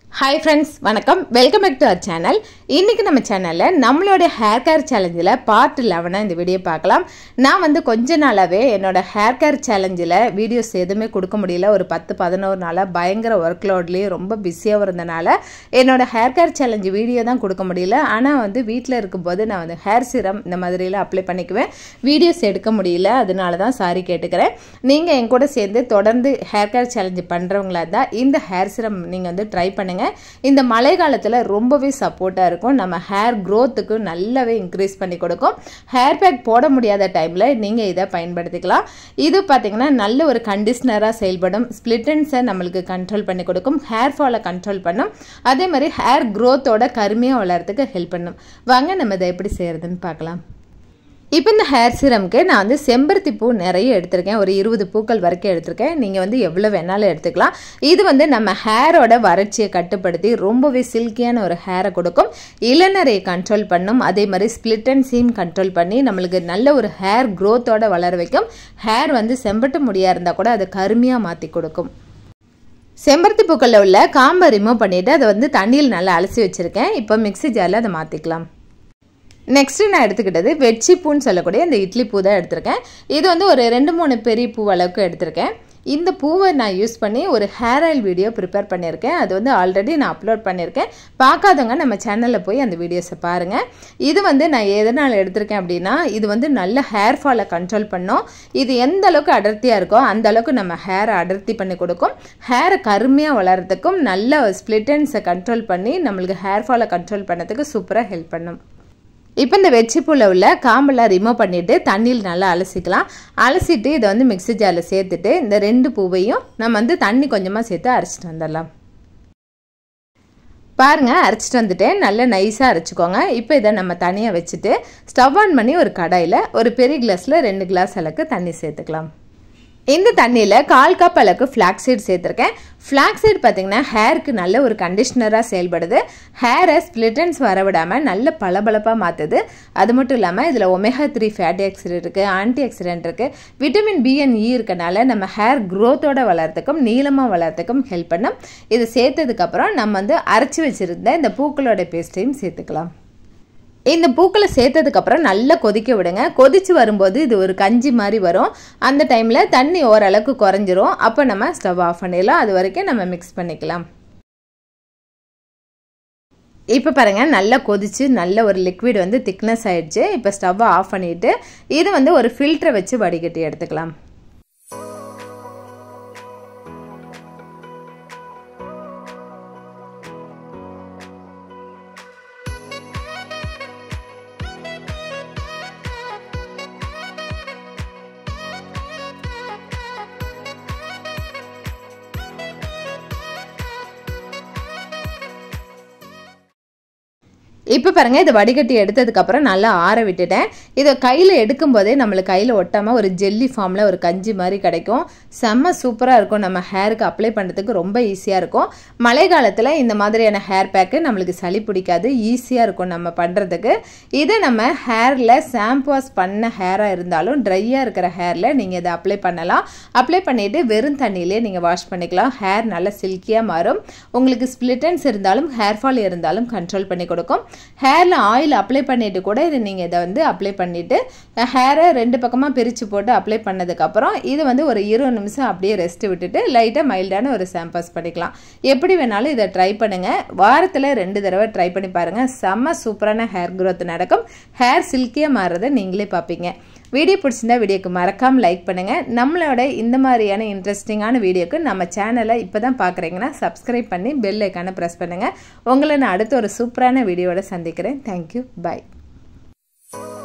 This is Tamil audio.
ஹாய் ஃப்ரெண்ட்ஸ் வணக்கம் வெல்கம் பேக் டு அவர் சேனல் இன்றைக்கி நம்ம சேனலில் நம்மளோட ஹேர் கேர் சேலஞ்சில் பார்ட் லெவனாக இந்த வீடியோ பார்க்கலாம் நான் வந்து கொஞ்ச நாளாகவே என்னோட ஹேர் கேர் சேலஞ்சில் வீடியோஸ் எதுவுமே கொடுக்க முடியல ஒரு பத்து பதினோரு நாளாக பயங்கர ஒர்க் லோட்லேயும் ரொம்ப பிஸியாக இருந்தனால என்னோட ஹேர் கேர் சேலஞ்சு வீடியோ தான் கொடுக்க முடியல ஆனால் வந்து வீட்டில் இருக்கும்போது நான் வந்து ஹேர் சிரம் இந்த மாதிரிலாம் அப்ளை பண்ணிக்குவேன் வீடியோஸ் எடுக்க முடியல அதனால தான் சாரி கேட்டுக்கிறேன் நீங்கள் என் கூட சேர்ந்து தொடர்ந்து ஹேர் கேர் சேலஞ்சு பண்ணுறவங்களா இருந்தால் இந்த ஹேர் சிரம் நீங்கள் வந்து ட்ரை பண்ணுங்கள் இந்த மழை காலத்தில் ரொம்பவே சப்போர்ட்டாக இருக்கும் நம்ம ஹேர் க்ரோத்துக்கு நல்லாவே இன்க்ரீஸ் பண்ணி கொடுக்கும் ஹேர் பேக் போட முடியாத டைமில் நீங்கள் இதை பயன்படுத்திக்கலாம் இது பார்த்தீங்கன்னா நல்ல ஒரு கண்டிஷ்னராக செயல்படும் ஸ்பிளிட்டன்ஸை நம்மளுக்கு கண்ட்ரோல் பண்ணி கொடுக்கும் ஹேர் ஃபாலை கண்ட்ரோல் பண்ணும் அதே மாதிரி ஹேர் க்ரோத்தோட கருமையாக வளர்கிறதுக்கு ஹெல்ப் பண்ணும் வாங்க நம்ம இதை எப்படி செய்கிறதுன்னு பார்க்கலாம் இப்போ இந்த ஹேர் சிரம்க்கு நான் வந்து செம்பருத்தி பூ நிறைய எடுத்திருக்கேன் ஒரு இருபது பூக்கள் வரைக்கும் எடுத்திருக்கேன் நீங்கள் வந்து எவ்வளோ வேணாலும் எடுத்துக்கலாம் இது வந்து நம்ம ஹேரோட வறட்சியை கட்டுப்படுத்தி ரொம்பவே சில்கியான ஒரு ஹேரை கொடுக்கும் இளநரையை கண்ட்ரோல் பண்ணும் அதே மாதிரி ஸ்பிளிட் அண்ட் சீம் கண்ட்ரோல் பண்ணி நம்மளுக்கு நல்ல ஒரு ஹேர் க்ரோத்தோட வளர வைக்கும் ஹேர் வந்து செம்பட்டு முடியாக இருந்தால் கூட அதை கருமையாக மாற்றி கொடுக்கும் செம்பருத்தி பூக்களில் உள்ள காம்பை ரிமூவ் பண்ணிவிட்டு அதை வந்து தண்ணியில் நல்லா அலசி வச்சுருக்கேன் இப்போ மிக்ஸி ஜாரில் அதை மாற்றிக்கலாம் நெக்ஸ்ட்டு நான் எடுத்துக்கிட்டது வெட்சி பூன்னு சொல்லக்கூடிய இந்த இட்லி பூ தான் எடுத்திருக்கேன் இது வந்து ஒரு ரெண்டு மூணு பெரிய பூ அளவுக்கு எடுத்திருக்கேன் இந்த பூவை நான் யூஸ் பண்ணி ஒரு ஹேர் ஆயில் வீடியோ ப்ரிப்பேர் பண்ணியிருக்கேன் அது வந்து ஆல்ரெடி நான் அப்லோட் பண்ணியிருக்கேன் பார்க்காதவங்க நம்ம சேனலில் போய் அந்த வீடியோஸை பாருங்கள் இது வந்து நான் எதனால் எடுத்திருக்கேன் அப்படின்னா இது வந்து நல்ல ஹேர் ஃபாலை கண்ட்ரோல் பண்ணும் இது எந்த அளவுக்கு அடர்த்தியாக இருக்கோ அந்த அளவுக்கு நம்ம ஹேரை அடர்த்தி பண்ணி கொடுக்கும் ஹேரை கருமையாக வளர்கிறதுக்கும் நல்ல ஸ்பிளிட்டன்ஸை கண்ட்ரோல் பண்ணி நம்மளுக்கு ஹேர் ஃபாலை கண்ட்ரோல் பண்ணதுக்கு சூப்பராக ஹெல்ப் பண்ணும் இப்போ இந்த வெச்சிப்பூவில் உள்ள காம்பெல்லாம் ரிமூவ் பண்ணிவிட்டு தண்ணியில் நல்லா அலசிக்கலாம் அலசிட்டு இதை வந்து மிக்ஸி ஜாரில் சேர்த்துட்டு இந்த ரெண்டு பூவையும் நம்ம வந்து தண்ணி கொஞ்சமாக சேர்த்து அரைச்சிட்டு வந்துடலாம் பாருங்கள் அரைச்சிட்டு வந்துட்டு நல்லா நைஸாக அரைச்சிக்கோங்க இப்போ இதை நம்ம தனியாக வச்சுட்டு ஸ்டவ் ஆன் பண்ணி ஒரு கடாயில் ஒரு பெரிய கிளாஸில் ரெண்டு கிளாஸ் அளவுக்கு தண்ணி சேர்த்துக்கலாம் இந்த தண்ணியில் கால் கப் அளவுக்கு ஃப்ளாக் சீட் சேர்த்துருக்கேன் ஃப்ளாக் சீட் பார்த்திங்கன்னா ஹேருக்கு நல்ல ஒரு கண்டிஷ்னராக செயல்படுது ஹேரை ஸ்பிளிட்டன்ஸ் வரவிடாமல் நல்ல பளபளப்பாக மாற்றுது அது மட்டும் இல்லாமல் இதில் ஒமேகா த்ரீ ஃபேட்டி ஆக்சிடென்ட் இருக்குது ஆன்டி ஆக்சிடென்ட் இருக்குது விட்டமின் பி அண்ட் இ இருக்கனால நம்ம ஹேர் க்ரோத்தோட வளர்த்துக்கும் நீளமாக வளர்த்துக்கும் ஹெல்ப் பண்ணும் இது சேர்த்ததுக்கப்புறம் நம்ம வந்து அரைச்சி வச்சுருந்த இந்த பூக்களோட பேஸ்ட்டையும் சேர்த்துக்கலாம் இந்த பூக்களை சேர்த்ததுக்கப்புறம் நல்லா கொதிக்க விடுங்க கொதித்து வரும்போது இது ஒரு கஞ்சி மாதிரி வரும் அந்த டைமில் தண்ணி ஓரளவுக்கு குறைஞ்சிரும் அப்போ நம்ம ஸ்டவ் ஆஃப் பண்ணிடலாம் அது வரைக்கும் நம்ம மிக்ஸ் பண்ணிக்கலாம் இப்போ பாருங்கள் நல்லா கொதித்து நல்ல ஒரு லிக்விட் வந்து திக்னஸ் ஆகிடுச்சு இப்போ ஸ்டவ்வை ஆஃப் பண்ணிவிட்டு இது வந்து ஒரு ஃபில்டரை வச்சு வடிகட்டி எடுத்துக்கலாம் இப்போ பாருங்கள் இதை வடிகட்டி எடுத்ததுக்கப்புறம் நல்லா ஆற விட்டுட்டேன் இதை கையில் எடுக்கும்போதே நம்மளுக்கு கையில் ஒட்டாமல் ஒரு ஜெல்லி ஃபார்மில் ஒரு கஞ்சி மாதிரி கிடைக்கும் செம்ம சூப்பராக இருக்கும் நம்ம ஹேருக்கு அப்ளை பண்ணுறதுக்கு ரொம்ப ஈஸியாக இருக்கும் மழை காலத்தில் இந்த மாதிரியான ஹேர் பேக்கு நம்மளுக்கு சளி பிடிக்காது ஈஸியாக இருக்கும் நம்ம பண்ணுறதுக்கு இதை நம்ம ஹேரில் ஷாம்பு வாஷ் பண்ண ஹேராக இருந்தாலும் ட்ரையாக இருக்கிற ஹேரில் நீங்கள் இதை அப்ளை பண்ணலாம் அப்ளை பண்ணிவிட்டு வெறும் தண்ணியிலே நீங்கள் வாஷ் பண்ணிக்கலாம் ஹேர் நல்லா சில்கியாக மாறும் உங்களுக்கு ஸ்பிளிட்டன்ஸ் இருந்தாலும் ஹேர் ஃபால் இருந்தாலும் கண்ட்ரோல் பண்ணி கொடுக்கும் ஹேரில் ஆயில் அப்ளை பண்ணிவிட்டு கூட இது நீங்கள் இதை வந்து அப்ளை பண்ணிவிட்டு ஹேரை ரெண்டு பக்கமாக பிரித்து போட்டு அப்ளை பண்ணதுக்கப்புறம் இது வந்து ஒரு இருபது நிமிஷம் அப்படியே ரெஸ்ட் விட்டுட்டு லைட்டாக மைல்டான ஒரு சாம்பாஸ் பண்ணிக்கலாம் எப்படி வேணாலும் இதை ட்ரை பண்ணுங்கள் வாரத்தில் ரெண்டு தடவை ட்ரை பண்ணி பாருங்கள் செம்ம சூப்பரான ஹேர் க்ரோத் நடக்கும் ஹேர் சில்கியாக மாறுறதை நீங்களே பார்ப்பீங்க வீடியோ பிடிச்சிருந்தா வீடியோக்கு மறக்காமல் லைக் பண்ணுங்கள் நம்மளோட இந்த மாதிரியான இன்ட்ரெஸ்டிங்கான வீடியோக்கு நம்ம சேனலை இப்போ தான் பார்க்குறீங்கன்னா சப்ஸ்கிரைப் பண்ணி பெல் ஐக்கானை ப்ரெஸ் பண்ணுங்கள் உங்களை நான் அடுத்த ஒரு சூப்பரான வீடியோவோட சந்திக்கிறேன் தேங்க்யூ பாய்